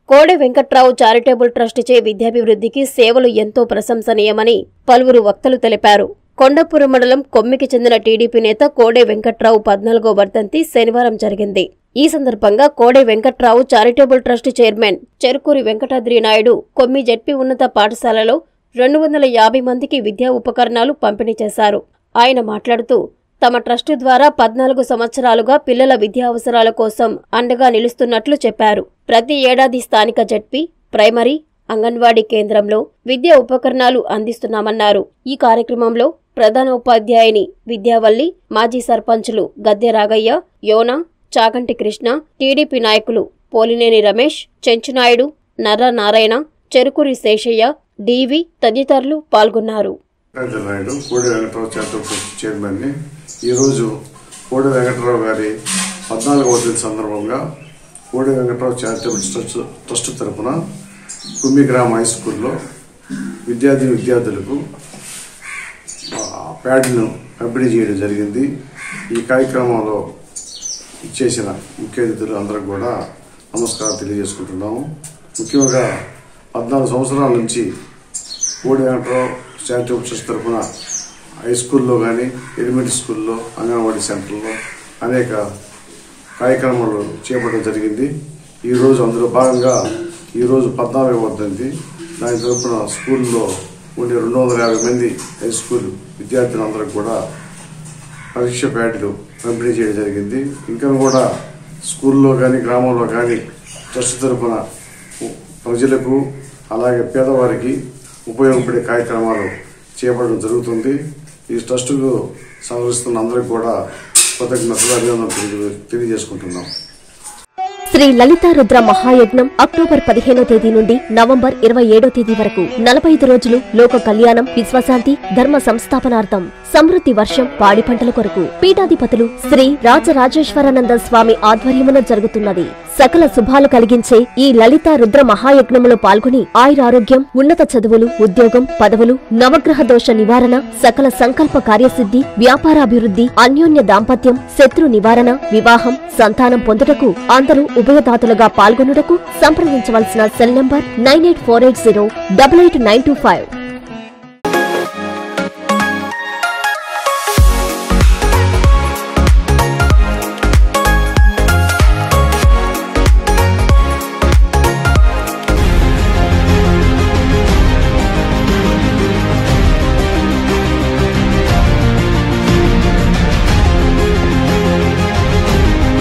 కోడె Venkatrao charitable trust చే విద్యాభివృద్ధికి సేవలు ఎంతో ప్రశంసనీయమని పలువురు వక్తలు తెలిపారు కొండపురం మండలం కొమ్మికి చెందిన టీడీపీ నేత కోడె వెంకట్రావు పద్నాలుగో వర్ధంతి శనివారం జరిగింది ఈ సందర్భంగా Kode Venkatrao charitable trust chairman Cherukuri Venkatadri Naidu Kommi ZP ఉన్నత పాఠశాలలో రెండు వందల యాభై మందికి విద్యా ఉపకరణాలు పంపిణీ చేశారు ఆయన మాట్లాడుతూ తమ ట్రస్టు ద్వారా పద్నాలుగు సంవత్సరాలుగా పిల్లల విద్యా అవసరాల కోసం అండగా నిలుస్తున్నట్లు చెప్పారు ప్రతి ఏడాది స్థానిక జడ్పీ ప్రైమరీ అంగన్వాడీ కేంద్రంలో విద్యా ఉపకరణాలు అందిస్తున్నామన్నారు ఈ కార్యక్రమంలో ప్రధాన ఉపాధ్యాయుని విద్యావల్లి మాజీ సర్పంచులు గద్దె రాగయ్య యోనా చాగంటి కృష్ణ టీడీపీ నాయకులు పోలినేని రమేష్ చెంచునాయుడు నర్ర నారాయణ చెరుకురి శేషయ్య డివి తదితరులు పాల్గొన్నారు వెంకటరాజు నాయుడు కోడి వెంకటరావు చారిటబుల్ ట్రస్ట్ చైర్మన్ని ఈరోజు కోడి వెంకటరావు గారి పద్నాలుగవ వర్ధంతి సందర్భంగా కోడి వెంకటరావు చారిటబుల్ ట్రస్ట్ ట్రస్ట్ తరపున కుమ్మి గ్రామ హై స్కూల్లో విద్యార్థి విద్యార్థులకు ఆ, ప్యాడ్లను పంపిణీ చేయడం జరిగింది ఈ కార్యక్రమంలో ఇచ్చేసిన ముఖ్య అతిథులు అందరికి కూడా నమస్కారం తెలియజేసుకుంటున్నాము ముఖ్యంగా పద్నాలుగు సంవత్సరాల నుంచి కోడి వెంకటరావు చారిటబుల్ ట్రస్ట్ తరఫున హై స్కూల్లో కానీ ఎలిమెంటరీ స్కూల్లో అంగన్వాడీ సెంటర్లో అనేక కార్యక్రమాలు చేపట్టడం జరిగింది ఈరోజు అందులో భాగంగా ఈరోజు పద్నాలుగు వర్ధంతి దాని తరఫున స్కూల్లో ఉండే రెండు వందల యాభై మంది హై స్కూల్ విద్యార్థులందరికీ కూడా పరీక్ష ప్యాడ్లు పంపిణీ చేయడం జరిగింది ఇంకా కూడా స్కూల్లో కానీ గ్రామంలో కానీ ట్రస్ట్ తరఫున ప్రజలకు అలాగే పేదవారికి ఉపయోగపడే కార్యక్రమాలు చేపట్టడం జరుగుతుంది ఈ ట్రస్టుకు సహకరిస్తున్న అందరికీ కూడా కృతజ్ఞతలు అభినందనలు తెలియ- తెలియజేసుకుంటున్నాం శ్రీ లలితా రుద్ర మహాయజ్ఞం అక్టోబర్ పదిహేనో తేదీ నుండి నవంబర్ ఇరవై ఏడో తేదీ వరకు నలభై ఐదు రోజులు లోక కళ్యాణం విశ్వశాంతి ధర్మ సంస్థాపనార్థం సమృద్ధి వర్షం పాడి పంటల కొరకు పీఠాధిపతులు శ్రీ రాజరాజేశ్వరానంద స్వామి ఆధ్వర్యమున జరుగుతున్నది సకల శుభాలు కలిగించే ఈ లలితా రుద్ర మహాయజ్ఞములో పాల్గొని ఆయురారోగ్యం ఉన్నత చదువులు ఉద్యోగం పదవులు నవగ్రహ దోష నివారణ సకల సంకల్ప కార్యసిద్ధి వ్యాపారాభివృద్ధి అన్యోన్య దాంపత్యం శత్రు నివారణ వివాహం సంతానం పొందుటకు అందరూ ఉభయదాతలుగా పాల్గొనుటకు సంప్రదించవలసిన cell number nine eight four eight zero double eight nine two five